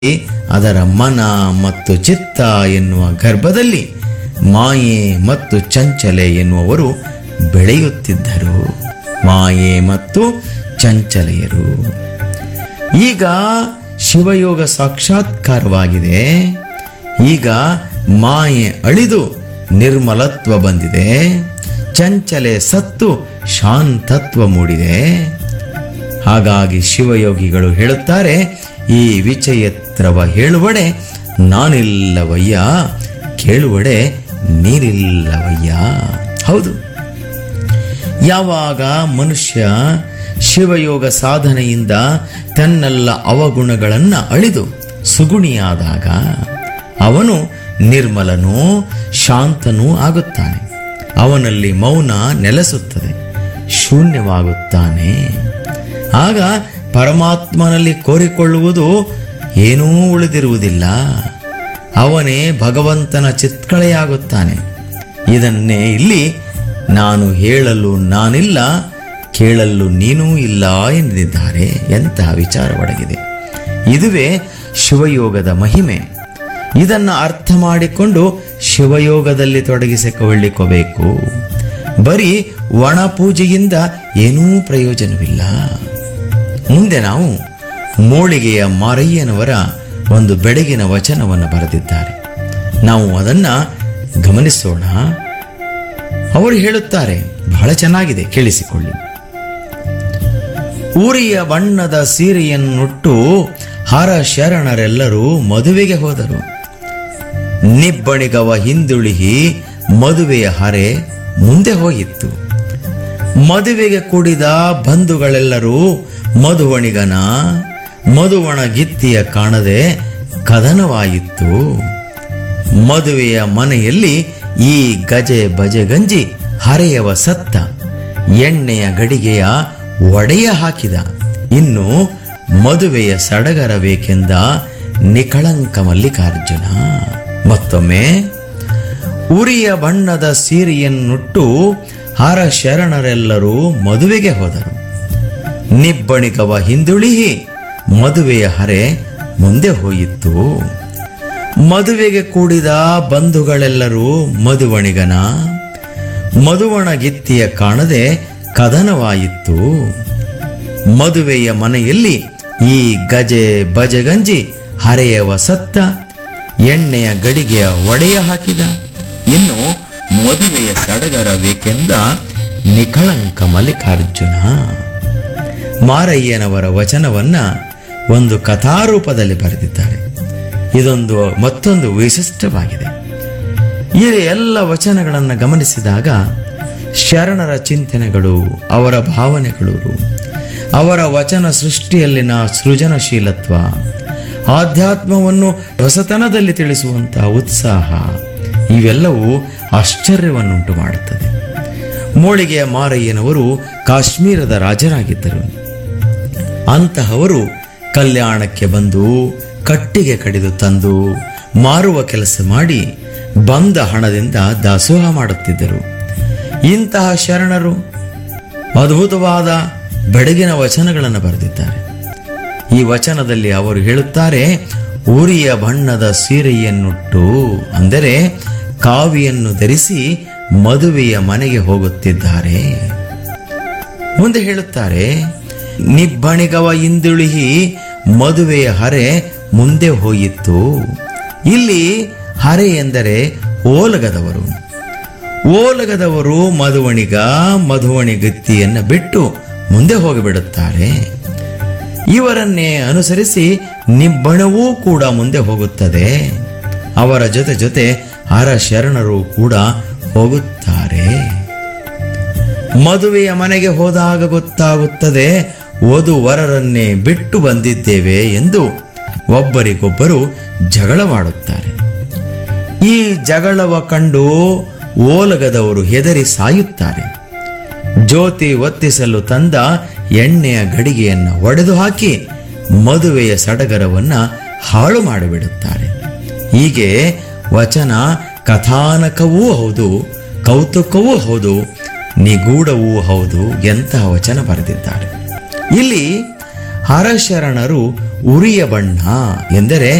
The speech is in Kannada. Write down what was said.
ಅದರ ಮನ ಮತ್ತು ಚಿತ್ತ ಎನ್ನುವ ಗರ್ಭದಲ್ಲಿ ಮಾಯೆ ಮತ್ತು ಚಂಚಲೆ ಎನ್ನುವರು ಬೆಳೆಯುತ್ತಿದ್ದರು ಮಾಯೆ ಮತ್ತು ಚಂಚಲೆಯರು ಈಗ ಶಿವಯೋಗ ಸಾಕ್ಷಾತ್ಕಾರವಾಗಿದೆ ಈಗ ಮಾಯೆ ಅಳಿದು ನಿರ್ಮಲತ್ವ ಬಂದಿದೆ ಚಂಚಲೆ ಸತ್ತು ಶಾಂತತ್ವ ಮೂಡಿದೆ ಹಾಗಾಗಿ ಶಿವಯೋಗಿಗಳು ಹೇಳುತ್ತಾರೆ ಈ ವಿಚಯತ್ರವ ಹೇಳುವಡೆ ನಾನಿಲ್ಲವಯ್ಯ ಕೇಳುವಡೆ ನೀರಿಲ್ಲವಯ್ಯ ಹೌದು ಯಾವಾಗ ಮನುಷ್ಯ ಶಿವಯೋಗ ಸಾಧನೆಯಿಂದ ತನ್ನೆಲ್ಲ ಅವಗುಣಗಳನ್ನು ಅಳಿದು ಸುಗುಣಿಯಾದಾಗ ಅವನು ನಿರ್ಮಲನೂ ಶಾಂತನೂ ಆಗುತ್ತಾನೆ ಅವನಲ್ಲಿ ಮೌನ ನೆಲೆಸುತ್ತದೆ ಶೂನ್ಯವಾಗುತ್ತಾನೆ ಆಗ ಪರಮಾತ್ಮನಲ್ಲಿ ಕೋರಿಕೊಳ್ಳುವುದು ಏನೂ ಉಳಿದಿರುವುದಿಲ್ಲ ಅವನೇ ಭಗವಂತನ ಚಿತ್ಕಳೆಯಾಗುತ್ತಾನೆ ಇದನ್ನೇ ಇಲ್ಲಿ ನಾನು ಹೇಳಲು ನಾನಿಲ್ಲ ಕೇಳಲು ನೀನೂ ಇಲ್ಲ ಎಂದಿದ್ದಾರೆ ಎಂತಹ ವಿಚಾರವಡಗಿದೆ ಇದುವೇ ಶಿವಯೋಗದ ಮಹಿಮೆ ಇದನ್ನು ಅರ್ಥ ಮಾಡಿಕೊಂಡು ಶಿವಯೋಗದಲ್ಲಿ ತೊಡಗಿಸಿಕೊಳ್ಳಿಕೋಬೇಕು ಬರೀ ಒಣ ಪೂಜೆಯಿಂದ ಏನೂ ಪ್ರಯೋಜನವಿಲ್ಲ ಮುಂದೆ ನಾವು ಮೋಳಿಗೆಯ ಮಾರಯ್ಯನವರ ಒಂದು ಬೆಳಗಿನ ವಚನವನ್ನು ಬರೆದಿದ್ದಾರೆ ನಾವು ಅದನ್ನ ಗಮನಿಸೋಣ ಅವರು ಹೇಳುತ್ತಾರೆ ಬಹಳ ಚೆನ್ನಾಗಿದೆ ಕೇಳಿಸಿಕೊಳ್ಳಿ ಊರಿಯ ಬಣ್ಣದ ಸೀರೆಯನ್ನುಟ್ಟು ಹರ ಶರಣರೆಲ್ಲರೂ ಮದುವೆಗೆ ಹೋದರು ನಿಬ್ಬಣಿಗವ ಹಿಂದುಳಿಹಿ ಮದುವೆಯ ಹರೆ ಮುಂದೆ ಹೋಗಿತ್ತು ಮದುವೆಗೆ ಕೂಡಿದ ಬಂಧುಗಳೆಲ್ಲರೂ ಮಧುವಣಿಗನ ಮಧುವಣ ಗಿತ್ತಿಯ ಕಾಣದೆ ಕದನವಾಯಿತು ಮದುವೆಯ ಮನೆಯಲ್ಲಿ ಈ ಗಜೆ ಬಜೆಗಂಜಿ ಹರೆಯವ ಸತ್ತ ಎಣ್ಣೆಯ ಗಡಿಗೆಯ ಒಡೆಯ ಹಾಕಿದ ಇನ್ನು ಮದುವೆಯ ಸಡಗರಬೇಕೆಂದ ನಿಕಳಂಕ ಮಲ್ಲಿಕಾರ್ಜುನ ಮತ್ತೊಮ್ಮೆ ಉರಿಯ ಬಣ್ಣದ ಸೀರೆಯನ್ನುಟ್ಟು ಹರ ಶರಣರೆಲ್ಲರೂ ಮದುವೆಗೆ ಹೋದರು ನಿಬ್ಬಣಿಗವ ಹಿಂದುಳಿಹಿ ಮದುವೆಯ ಹರೆ ಮುಂದೆ ಹೋಯಿತು ಮದುವೆಗೆ ಕೂಡಿದ ಬಂಧುಗಳೆಲ್ಲರೂ ಮಧುವಣಿಗನ ಮಧುವಣ ಗಿತ್ತಿಯ ಕಾಣದೆ ಕದನವಾಯಿತು ಮದುವೆಯ ಮನೆಯಲ್ಲಿ ಈ ಗಜೆ ಬಜಗಂಜಿ ಹರೆಯವ ಸತ್ತ ಎಣ್ಣೆಯ ಗಡಿಗೆಯ ಒಡೆಯ ಹಾಕಿದ ಇನ್ನು ಮದುವೆಯ ಸಡಗರಬೇಕೆಂದ ನಿಖಳಂಕ ಮಲ್ಲಿಕಾರ್ಜುನ ಮಾರಯ್ಯನವರ ವಚನವನ್ನ ಒಂದು ಕಥಾರೂಪದಲ್ಲಿ ಬರೆದಿದ್ದಾರೆ ಇದೊಂದು ಮತ್ತೊಂದು ವಿಶಿಷ್ಟವಾಗಿದೆ ಈ ಎಲ್ಲ ವಚನಗಳನ್ನು ಗಮನಿಸಿದಾಗ ಶರಣರ ಚಿಂತನೆಗಳು ಅವರ ಭಾವನೆಗಳು ಅವರ ವಚನ ಸೃಷ್ಟಿಯಲ್ಲಿನ ಸೃಜನಶೀಲತ್ವ ಆಧ್ಯಾತ್ಮವನ್ನು ಹೊಸತನದಲ್ಲಿ ತಿಳಿಸುವಂತಹ ಉತ್ಸಾಹ ಇವೆಲ್ಲವೂ ಆಶ್ಚರ್ಯವನ್ನುಂಟು ಮಾಡುತ್ತದೆ ಮೋಳಿಗೆಯ ಮಾರಯ್ಯನವರು ಕಾಶ್ಮೀರದ ರಾಜರಾಗಿದ್ದರು ಅಂತಹವರು ಕಲ್ಯಾಣಕ್ಕೆ ಬಂದು ಕಟ್ಟಿಗೆ ಕಡಿದು ತಂದು ಮಾರುವ ಕೆಲಸ ಮಾಡಿ ಬಂದ ಹಣದಿಂದ ದಾಸೋಹ ಮಾಡುತ್ತಿದ್ದರು ಇಂತಹ ಶರಣರು ಅದ್ಭುತವಾದ ಬೆಳಗಿನ ವಚನಗಳನ್ನು ಬರೆದಿದ್ದಾರೆ ಈ ವಚನದಲ್ಲಿ ಅವರು ಹೇಳುತ್ತಾರೆ ಉರಿಯ ಬಣ್ಣದ ಸೀರೆಯನ್ನುಟ್ಟು ಅಂದರೆ ಕಾವಿಯನ್ನು ಧರಿಸಿ ಮದುವೆಯ ಮನೆಗೆ ಹೋಗುತ್ತಿದ್ದಾರೆ ಮುಂದೆ ಹೇಳುತ್ತಾರೆ ನಿಬ್ಬಣಿಗವ ಹಿಂದುಳಿಹಿ ಮದುವೆಯ ಹರೆ ಮುಂದೆ ಹೋಯಿತು ಇಲ್ಲಿ ಹರೆ ಎಂದರೆ ಓಲಗದವರು ಓಲಗದವರು ಮಧುವಣಿಗ ಮಧುವಣಿಗತ್ತಿಯನ್ನು ಬಿಟ್ಟು ಮುಂದೆ ಹೋಗಿಬಿಡುತ್ತಾರೆ ಇವರನ್ನೇ ಅನುಸರಿಸಿ ನಿಬ್ಬಣವೂ ಕೂಡ ಮುಂದೆ ಹೋಗುತ್ತದೆ ಅವರ ಜೊತೆ ಜೊತೆ ಹರ ಶರಣರು ಕೂಡ ಹೋಗುತ್ತಾರೆ ಮದುವೆಯ ಮನೆಗೆ ಹೋದಾಗ ಗೊತ್ತಾಗುತ್ತದೆ ವಧುವರರನ್ನೇ ಬಿಟ್ಟು ಬಂದಿದ್ದೇವೆ ಎಂದು ಒಬ್ಬರಿಗೊಬ್ಬರು ಜಗಳವಾಡುತ್ತಾರೆ ಈ ಜಗಳವ ಕಂಡು ಓಲಗದವರು ಹೆದರಿ ಸಾಯುತ್ತಾರೆ ಜ್ಯೋತಿ ಒತ್ತಿಸಲು ತಂದ ಎಣ್ಣೆಯ ಗಡಿಗೆಯನ್ನು ಒಡೆದು ಹಾಕಿ ಮದುವೆಯ ಸಡಗರವನ್ನ ಹಾಳು ಮಾಡಿಬಿಡುತ್ತಾರೆ ಹೀಗೆ ವಚನ ಕಥಾನಕವೂ ಹೌದು ಕೌತುಕವೂ ಹೌದು ನಿಗೂಢವೂ ಹೌದು ಎಂತಹ ವಚನ ಬರೆದಿದ್ದಾರೆ ಇಲ್ಲಿ ಹರಶರಣರು ಉರಿಯ ಬಣ್ಣ ಎಂದರೆ